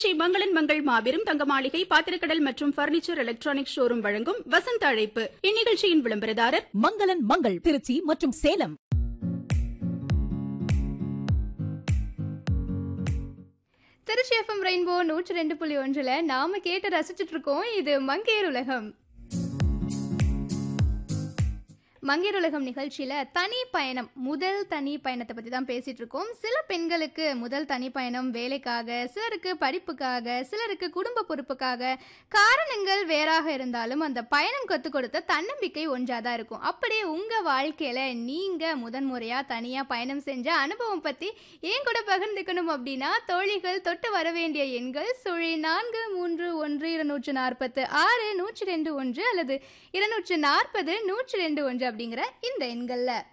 ஸ்ரீ மங்களன் மங்கள் மாபெரும் தங்க மாளிகை பாத்திரக்கடல் மற்றும் பர்னிச்சர் எலக்ட்ரானிக் ஷோரூம் வழங்கும் வசந்த அழைப்பு இந்நிகழ்ச்சியின் விளம்பரதாரர் மங்களன் மங்கள் திருச்சி மற்றும் சேலம் திருச்சி எஃப்எம் ரெயின்போ நூற்றி ரெண்டு புள்ளி ஒன்றில் நாம கேட்டு ரசிச்சுட்டு இருக்கோம் இது மங்கையர் உலகம் மங்கையர் உலகம் நிகழ்ச்சியில் தனி பயணம் முதல் தனி பயணத்தை பற்றி தான் பேசிட்டு இருக்கோம் சில பெண்களுக்கு முதல் தனி பயணம் வேலைக்காக சிலருக்கு படிப்புக்காக சிலருக்கு குடும்ப பொறுப்புக்காக காரணங்கள் வேறாக இருந்தாலும் அந்த பயணம் கற்றுக் கொடுத்த தன்னம்பிக்கை ஒன்றாக தான் இருக்கும் அப்படியே உங்கள் வாழ்க்கையில் நீங்கள் முதன்முறையாக தனியாக பயணம் செஞ்ச அனுபவம் பற்றி ஏன் கூட பகிர்ந்துக்கணும் அப்படின்னா தோழிகள் தொட்டு வர வேண்டிய எண்கள் சுழி நான்கு மூன்று ஒன்று இருநூற்று நாற்பத்து ஆறு நூற்றி ரெண்டு ஒன்று அல்லது இருநூற்று நாற்பது நூற்றி ரெண்டு ஒன்று அப்படிங்கிற இந்த எண்களில்